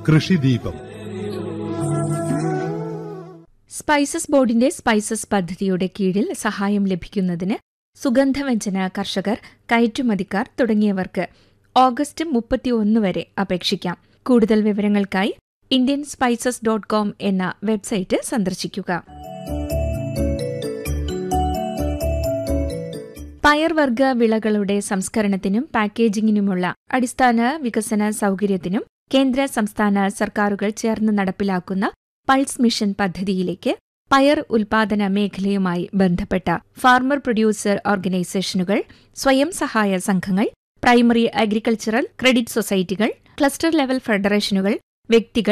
കൃഷിദീപം spices ബോർഡിന്റെ spices പദ്ധതിയുടെ കീഴിൽ സഹായം ലഭിക്കുന്നതിന് സുഗന്ധവ്യഞ്ജന കർഷകർ കയറ്റുമതിക്കാർ തുടങ്ങിയവർക്ക് ഓഗസ്റ്റ് മുപ്പത്തിയൊന്ന് വരെ അപേക്ഷിക്കാം കൂടുതൽ വിവരങ്ങൾക്കായി ഇന്ത്യൻ സ്പൈസസ് ഡോട്ട് കോം എന്ന വെബ്സൈറ്റ് സന്ദർശിക്കുക പയർവർഗ വിളകളുടെ സംസ്കരണത്തിനും പാക്കേജിംഗിനുമുള്ള അടിസ്ഥാന വികസന സൗകര്യത്തിനും കേന്ദ്ര സംസ്ഥാന സർക്കാരുകൾ ചേർന്ന് നടപ്പിലാക്കുന്ന പൾസ് മിഷൻ പദ്ധതിയിലേക്ക് പയർ ഉൽപാദന മേഖലയുമായി ബന്ധപ്പെട്ട ഫാർമർ പ്രൊഡ്യൂസർ ഓർഗനൈസേഷനുകൾ സ്വയം സഹായ സംഘങ്ങൾ പ്രൈമറി അഗ്രികൾച്ചറൽ ക്രെഡിറ്റ് സൊസൈറ്റികൾ ക്ലസ്റ്റർ ലെവൽ ഫെഡറേഷനുകൾ വ്യക്തികൾ